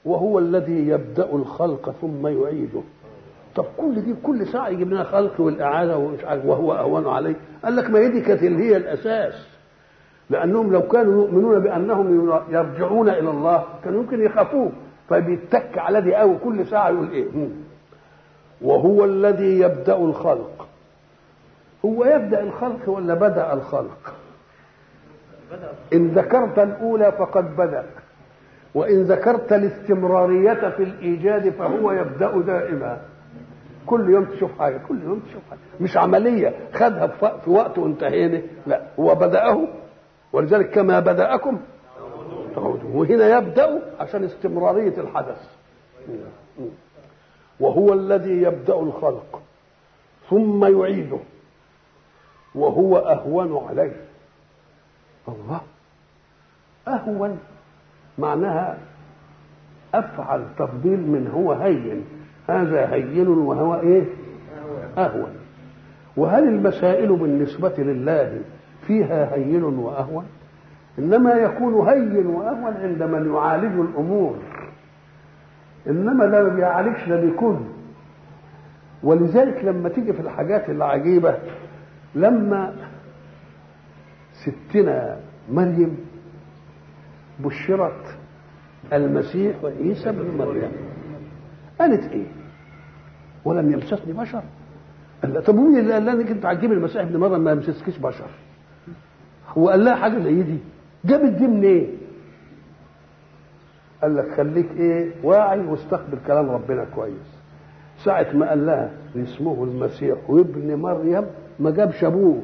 وهو الذي يبدا الخلق ثم يعيده طب كل دي كل ساعه يجيب لنا خلق والاعاده ومش عارف وهو اهون عليه قال لك ما هي دي كانت اللي هي الاساس لانهم لو كانوا يؤمنون بانهم يرجعون الى الله كانوا يمكن يخافوه فبيتك على دي قوي كل ساعه يقول ايه وهو الذي يبدا الخلق هو يبدا الخلق ولا بدا الخلق ان ذكرت الاولى فقد بدا وان ذكرت الاستمراريه في الايجاد فهو يبدا دائما كل يوم تشوف حاجه كل يوم تشوف حاجه مش عمليه خدها في وقت وانتهينا لا هو بداه ولذلك كما بداكم تعودون وهنا يبدا عشان استمراريه الحدث وهو الذي يبدا الخلق ثم يعيده وهو اهون عليه الله اهون معناها افعل تفضيل من هو هين هذا هين وهو ايه اهون وهل المسائل بالنسبه لله فيها هين واهون انما يكون هين واهون عند من يعالج الامور انما لا بيعالجش ده بيكون ولذلك لما تيجي في الحاجات العجيبه لما ستنا مريم بشرت المسيح وعيسى بن مريم قالت ايه ولم يمسسني بشر قال طب مين اللي قال لها انك انت هتجيب المسيح ابن مريم ما يمسسكيش بشر هو قال لها حاجه زي دي جابت دي منين إيه؟ قال لك خليك ايه واعي واستقبل كلام ربنا كويس ساعة ما قال لها اسمه المسيح وابن مريم ما جابش ابوه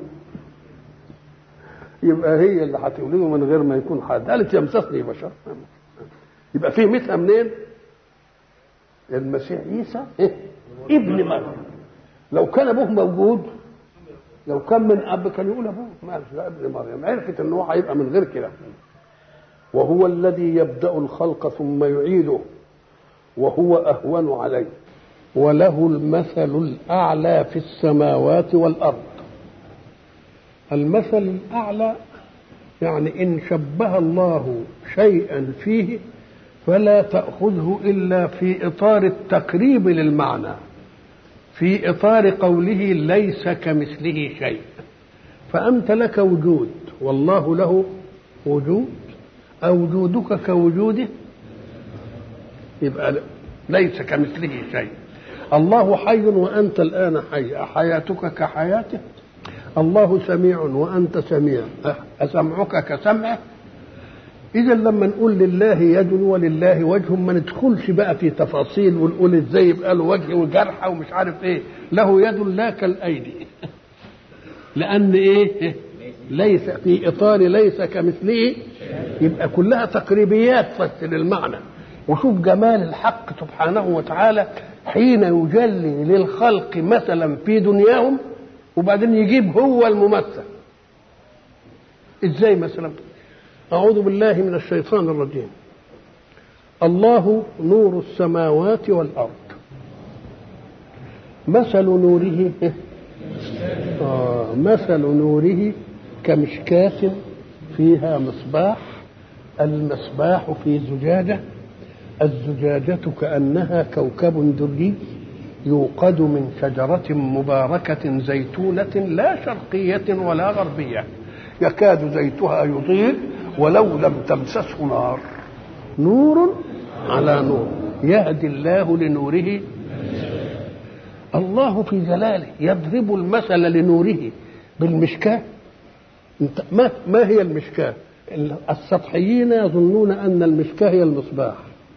يبقى هي اللي هتولده من غير ما يكون حد قالت يمسسني بشر يبقى فيه مثلها منين المسيح عيسى إيه؟ ابن مريم لو كان ابوه موجود لو كان من اب كان يقول ابوه ما لا ابن مريم عرفت ان هو هيبقى من غير كده وهو الذي يبدا الخلق ثم يعيده وهو اهون عليه وله المثل الاعلى في السماوات والارض المثل الاعلى يعني ان شبه الله شيئا فيه فلا تاخذه الا في اطار التقريب للمعنى في اطار قوله ليس كمثله شيء فانت لك وجود والله له وجود أوجودك كوجوده يبقى ليس كمثله شيء الله حي وأنت الآن حي أحياتك كحياته الله سميع وأنت سميع أسمعك كسمعه إذا لما نقول لله يد ولله وجه ما ندخلش بقى في تفاصيل ونقول ازاي يبقى له وجه وجرحه ومش عارف ايه له يد لا كالأيدي لأن ايه ليس في إطار ليس كمثله يبقى كلها تقريبيات تفسر المعنى وشوف جمال الحق سبحانه وتعالى حين يجلي للخلق مثلا في دنياهم وبعدين يجيب هو الممثل ازاي مثلا اعوذ بالله من الشيطان الرجيم الله نور السماوات والارض مثل نوره آه مثل نوره كمشكاة فيها مصباح المصباح في زجاجة الزجاجة كأنها كوكب دري يوقد من شجرة مباركة زيتونة لا شرقية ولا غربية يكاد زيتها يضيء ولو لم تمسسه نار نور على نور يهدي الله لنوره الله في جلاله يضرب المثل لنوره بالمشكاه انت ما ما هي المشكاه السطحيين يظنون ان المشكاه هي المصباح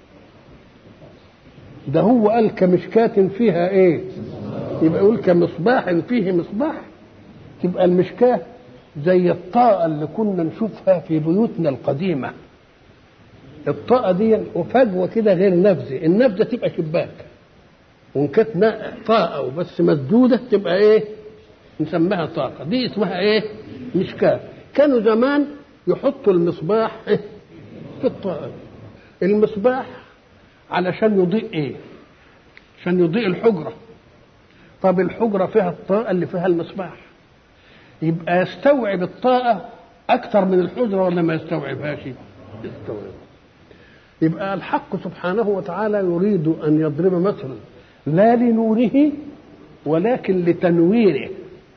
ده هو قال كمشكاة فيها ايه يبقى يقول كمصباح فيه مصباح تبقى المشكاه زي الطاقة اللي كنا نشوفها في بيوتنا القديمة الطاقة دي وفجوة كده غير نافذة النافذة تبقى شباك وإن كانت طاقة وبس مسدودة تبقى إيه؟ نسميها طاقة دي اسمها إيه؟ مشكاة كانوا زمان يحطوا المصباح إيه؟ في الطاقة المصباح علشان يضيء إيه؟ عشان يضيء الحجرة طب الحجرة فيها الطاقة اللي فيها المصباح يبقى يستوعب الطاقة أكثر من الحجرة ولا ما يستوعبهاش؟ يستوعب يبقى الحق سبحانه وتعالى يريد أن يضرب مثلا لا لنوره ولكن لتنويره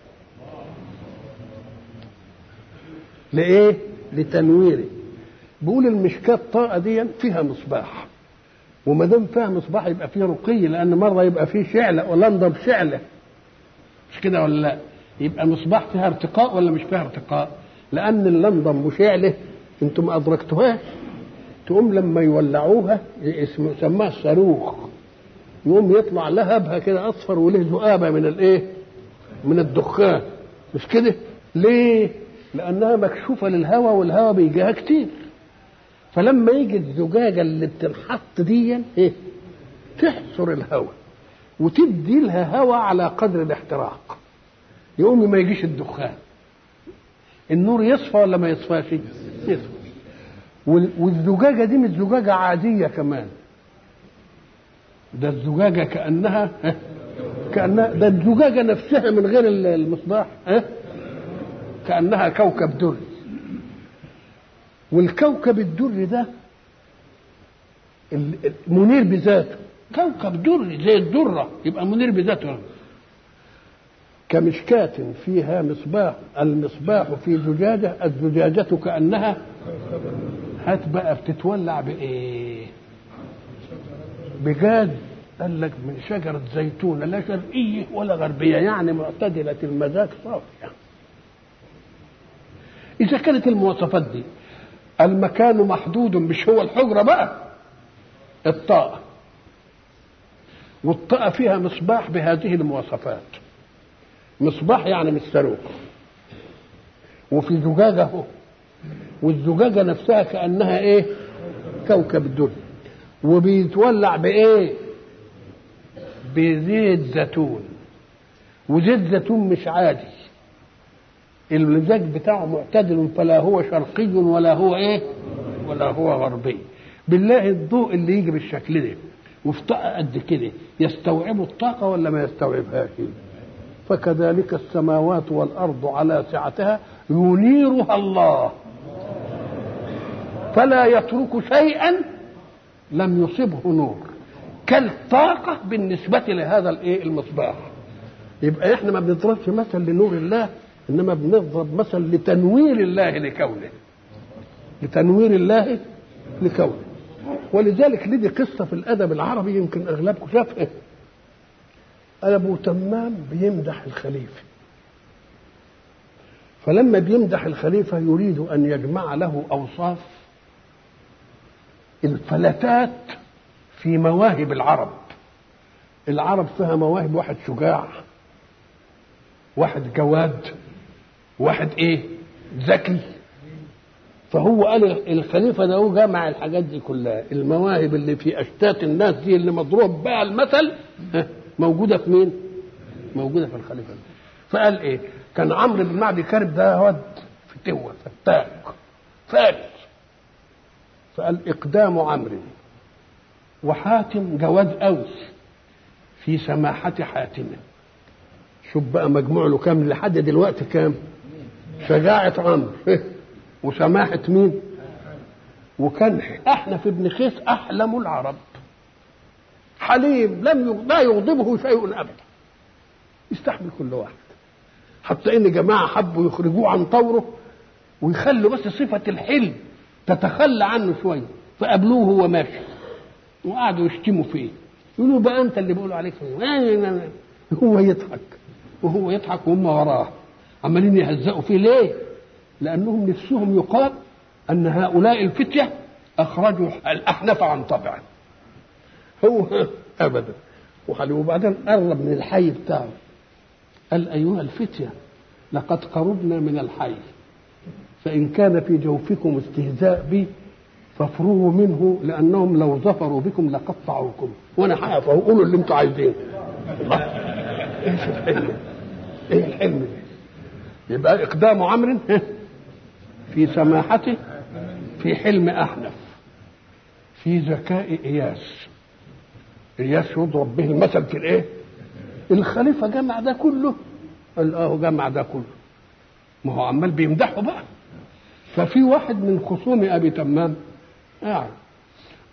لإيه؟ لتنويره بيقول المشكاة الطاقة دي فيها مصباح وما دام فيها مصباح يبقى فيه رقي لأن مرة يبقى فيه شعلة ولندن بشعلة مش كده ولا لا؟ يبقى مصباح فيها ارتقاء ولا مش فيها ارتقاء؟ لأن اللندن بشعلة انتم ما أدركتوهاش تقوم لما يولعوها يسموها الصاروخ يقوم يطلع لها هبها كده اصفر وله ذؤابه من الايه؟ من الدخان مش كده؟ ليه؟ لانها مكشوفه للهواء والهواء بيجيها كتير فلما يجي الزجاجه اللي بتنحط دي ايه؟ تحصر الهواء وتدي لها هواء على قدر الاحتراق يقوم ما يجيش الدخان النور يصفى ولا ما يصفاش؟ يصفى والزجاجة دي مش زجاجة عادية كمان ده الزجاجة كأنها كأنها ده الزجاجة نفسها من غير المصباح كأنها كوكب دري والكوكب الدري ده منير بذاته كوكب دري زي الدرة يبقى منير بذاته كمشكاة فيها مصباح المصباح في زجاجة الزجاجة كأنها هات بقى بتتولع بايه بجاز قال لك من شجرة زيتونة لا شرقية ولا غربية يعني معتدلة المزاج صافية إذا كانت المواصفات دي المكان محدود مش هو الحجرة بقى الطاقة والطاقة فيها مصباح بهذه المواصفات مصباح يعني مش صاروخ وفي زجاجة اهو والزجاجه نفسها كانها ايه كوكب الدنيا وبيتولع بايه بزيت زيتون وزيت زيتون مش عادي المزاج بتاعه معتدل فلا هو شرقي ولا هو ايه ولا هو غربي بالله الضوء اللي يجي بالشكل ده وفي طاقه قد كده يستوعب الطاقه ولا ما يستوعبهاش فكذلك السماوات والارض على سعتها ينيرها الله فلا يترك شيئا لم يصبه نور كالطاقة بالنسبة لهذا الايه المصباح يبقى احنا ما بنضربش مثل لنور الله انما بنضرب مثل لتنوير الله لكونه لتنوير الله لكونه ولذلك لدي قصة في الأدب العربي يمكن أغلبكم شافها أبو تمام بيمدح الخليفة فلما بيمدح الخليفة يريد أن يجمع له أوصاف الفلتات في مواهب العرب العرب فيها مواهب واحد شجاع واحد جواد واحد ايه ذكي فهو قال الخليفة ده هو جمع الحاجات دي كلها المواهب اللي في أشتات الناس دي اللي مضروب بها المثل موجودة في مين؟ موجودة في الخليفة ده. فقال إيه؟ كان عمرو بن معدي كارب ده ود فتوة فتاك فارس فقال إقدام عمرو وحاتم جواد أوس في سماحة حاتم شوف بقى مجموع له كام لحد دلوقتي كام شجاعة عمرو وسماحة مين وكان أحنف بن خيس أحلم العرب حليم لم لا يغضبه شيء أبدا يستحمل كل واحد حتى ان جماعه حبوا يخرجوه عن طوره ويخلوا بس صفه الحلم تتخلى عنه شويه فقابلوه وهو ماشي وقعدوا يشتموا فيه يقولوا بقى انت اللي بيقولوا عليك هو يضحك وهو يضحك وهم وراه عمالين يهزقوا فيه ليه؟ لانهم نفسهم يقال ان هؤلاء الفتيه اخرجوا الاحنف عن طبعه هو ابدا وبعدين قرب من الحي بتاعه قال أيها الفتية لقد قربنا من الحي فإن كان في جوفكم استهزاء بي فافرغوا منه لأنهم لو ظفروا بكم لقطعوكم وأنا هقف وقولوا اللي أنتم عايزينه الله إيش الحلم إيه الحلم ده يبقى إقدام عمرو في سماحته في حلم أحنف في ذكاء إياس إياس يضرب به المثل في الإيه؟ الخليفة جمع ده كله قال اه جمع ده كله ما هو عمال بيمدحه بقى ففي واحد من خصوم ابي تمام قاعد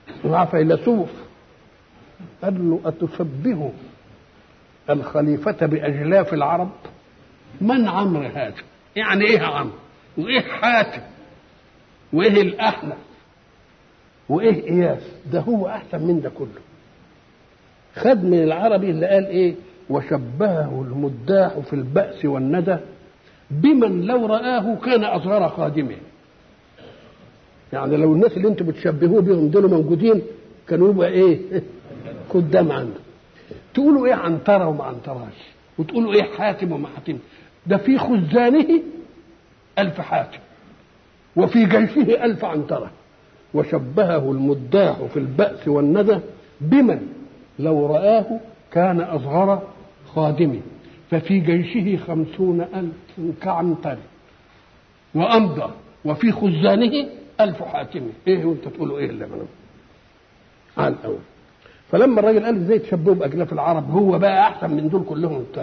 مع فيلسوف قال له أتشبه الخليفة بأجلاف العرب من عمرو هذا يعني ايه عمرو وايه حاتم وايه الاحنف وايه اياس ده هو احسن من ده كله خد من العربي اللي قال ايه وشبهه المداح في البأس والندى بمن لو رآه كان أصغر خادمه يعني لو الناس اللي انتم بتشبهوه بهم دول موجودين كانوا يبقى ايه قدام عنده تقولوا ايه عنترة وما عنتراش وتقولوا ايه حاتم وما حاتم ده في خزانه ألف حاتم وفي جيشه ألف عنترة وشبهه المداح في البأس والندى بمن لو رآه كان أصغر خادمه ففي جيشه خمسون ألف كعنتر وأمضى وفي خزانه ألف حاتم إيه وأنت تقولوا إيه اللي منه على الأول فلما الراجل قال ازاي تشبهوا بأجلاف العرب هو بقى أحسن من دول كلهم بتاع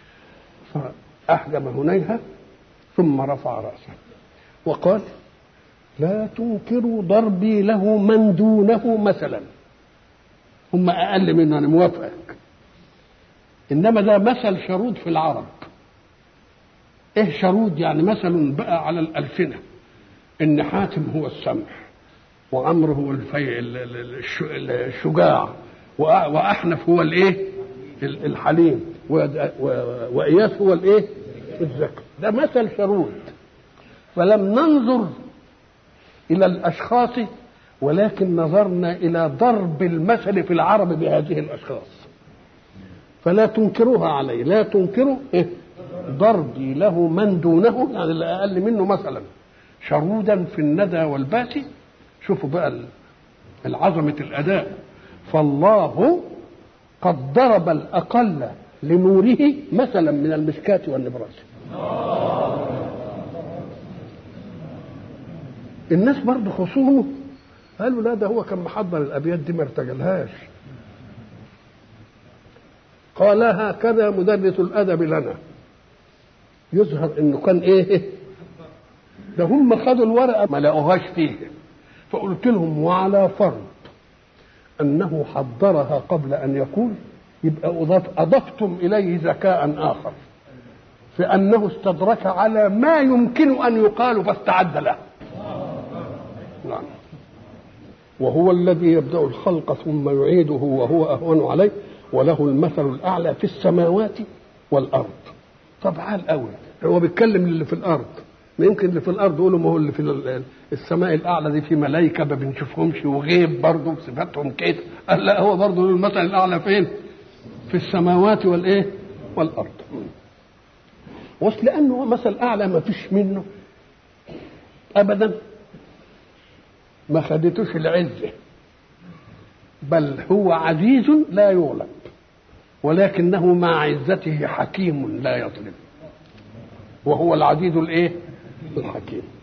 فأحجم هنيها ثم رفع رأسه وقال لا تنكروا ضربي له من دونه مثلا هم أقل منه أنا موافقك إنما ده مثل شرود في العرب إيه شرود يعني مثل بقى على الألسنة إن حاتم هو السمح وعمرو هو الفي الشجاع وأحنف هو الإيه الحليم وإياس هو الإيه الذكي ده مثل شرود فلم ننظر إلى الأشخاص ولكن نظرنا إلى ضرب المثل في العرب بهذه الأشخاص فلا تنكروها عليه لا تنكروا إيه؟ ضربي له من دونه يعني اللي أقل منه مثلا شرودا في الندى والبات شوفوا بقى العظمة الأداء فالله قد ضرب الأقل لنوره مثلا من المشكاة والنبراس الناس برضه خصومه قالوا لا ده هو كان محضر الابيات دي ما ارتجلهاش قال هكذا مدرس الادب لنا يظهر انه كان ايه ده هم خدوا الورقه ما لقوهاش فيه فقلت لهم وعلى فرض انه حضرها قبل ان يقول يبقى أضاف اضفتم اليه ذكاء اخر في انه استدرك على ما يمكن ان يقال فاستعد له نعم وهو الذي يبدا الخلق ثم يعيده وهو اهون عليه وله المثل الاعلى في السماوات والارض طبعا قوي هو بيتكلم اللي في الارض ما يمكن اللي في الارض يقولوا ما هو اللي في السماء الاعلى دي في ملائكه ما بنشوفهمش وغيب برضه صفاتهم كده قال لا هو برضه له المثل الاعلى فين؟ في السماوات والايه؟ والارض واصل لانه مثل اعلى ما فيش منه ابدا ما خدتوش العزه بل هو عزيز لا يغلب ولكنه مع عزته حكيم لا يظلم وهو العزيز الايه الحكيم